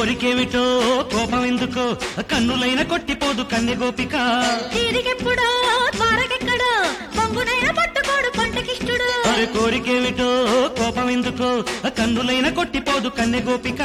కోరికేమిటో కోపం ఎందుకో కన్నులైన కొట్టిపోదు కన్నె గోపిక తిరిగెప్పుడో ద్వారకెక్కడో పొంగునైన పట్టుకోడు కొంటకిష్టుడు అరే కోరికేమిటో కోపం ఎందుకో కన్నులైన కొట్టిపోదు కన్నె గోపిక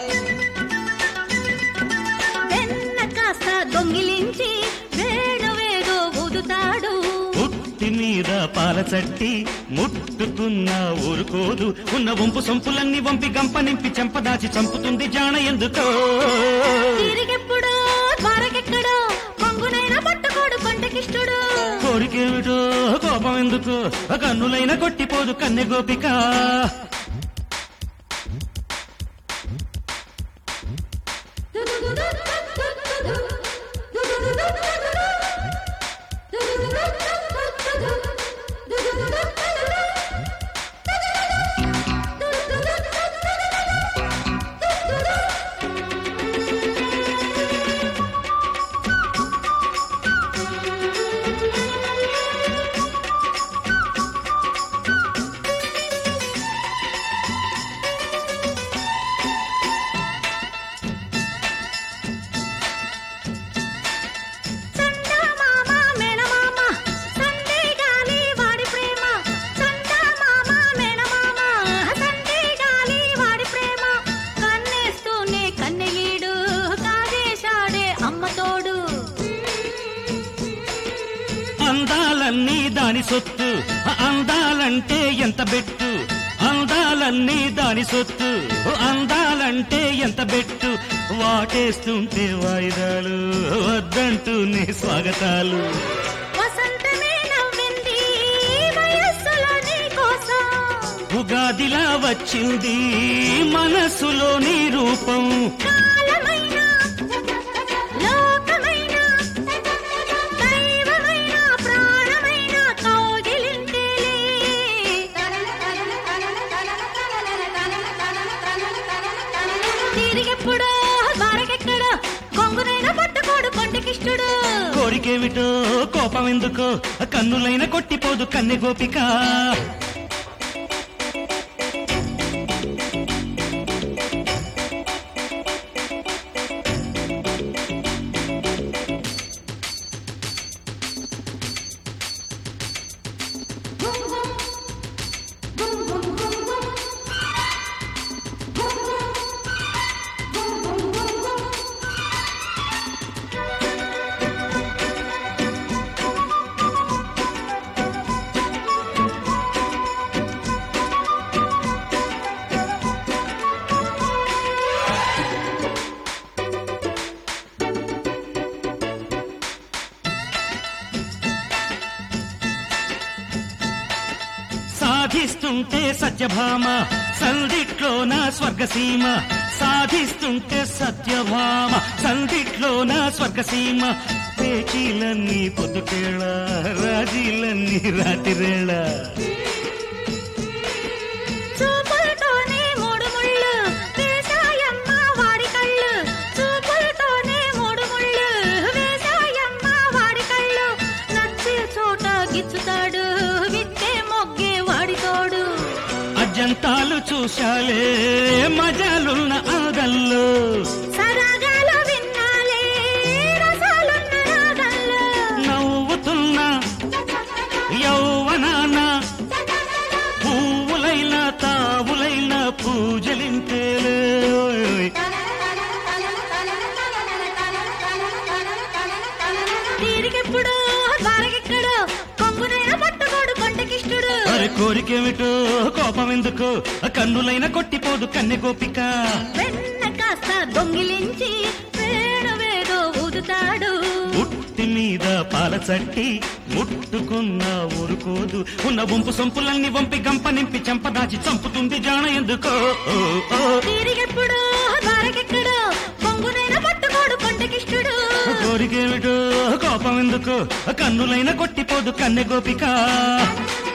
వెన్న కాస్త దొంగిలించి వేణువేదో ఊదుతాడు పుట్టి మీద పాల చట్టి ముట్టుకున్న ఊరుకోదు ఉన్న వంపు సొంపులన్నీ వంపి గంప నింపి చెంపదాచి చంపుతుంది జాణ ఎందుకో తిరిగెప్పుడో ద్వారకెక్కడో పొంగునైన పట్టుకోడు కొంటకిష్టుడు కోరికేమిటో కోపం ఎందుకు కన్నులైన కొట్టిపోదు కన్నె గోపిక చందమామ మేనమామ సందే గాలి వాడి ప్రేమ చందమామ మేనమామ సందే గాలి వాడి ప్రేమ కన్నేస్తూనే కన్నెలీడు కాజేశాడే అమ్మ తోడు అందాలన్నీ దాని సొత్తు అందాలంటే ఎంత బెట్టు అందాలన్నీ దాని సొత్తు అందాలంటే ఎంత బెట్టు వాటేస్తుంటే వాయిదాలు వద్దంటూనే స్వాగతాలు వసంతమే నవ్వింది వయస్సులో నీ కోసం ఉగాదిలా వచ్చింది మనసులో నీ రూపం కాలమైన లోకమైన దైవమైన ప్రాణమైన కౌగిలింతేలే తిరిగెప్పుడో ద్వారకెక్కడో కొంగునైనా పట్టుకోడు కొండకిష్టుడు కోరికేమిటో కోపం ఎందుకో కన్నులైన కొట్టిపోదు కన్నె గోపిక సాధిస్తుంటే సత్యభామ సందిట్లోన స్వర్గసీమ సాధిస్తుంటే సత్యభామ సందిట్లోన స్వర్గసీమ పేచీలన్నీ పొద్దుకేళ రాజీలన్నీ రాతిరేళ చూపులతోనే మూడు ముళ్ళు వేసాయమ్మ వాడి కళ్ళు చూపులతోనే మూడు ముళ్ళు వేసాయమ్మ వాడి కళ్ళు నచ్చే చోట గిచ్చుతాడు విచ్చే మొగ్గే వాడి తోడు అజంతాలు చూశాలే మజాలున్న ఆదల్లో సరాగాలు విన్నాలే రసాలున్న రాగల్లో నవ్వుతున్న యౌవనాన పువ్వులైన తావులైన పూజలింతేలే ఓయ్. తిరిగెప్పుడో ద్వారకెక్కడో కొంగునైనా పట్టుకోడు కొంటకిష్టుడు అరే కోరికేమిటో కోపం ఎందుకు కన్నులైన కొట్టిపోదు కన్నె గోపిక వెన్న కాస్త దొంగిలించి వేణువేదో ఊదుతాడు ఉట్టి మీద పాల చట్టి ముట్టుకున్న ఊరుకోదు ఉన్న వంపు సొంపులన్నీ వంపి గంప నింపి చెంపదాచి చంపుతుంది జాణ ఎందుకో ఓ, ఓ. తిరిగెప్పుడో ద్వారకెక్కడో కొంగునైనా పట్టుకోడు కొంటకిష్టుడు కోరికేమిటో కోపం ఎందుకు కన్నులైన కొట్టిపోదు కన్నె గోపిక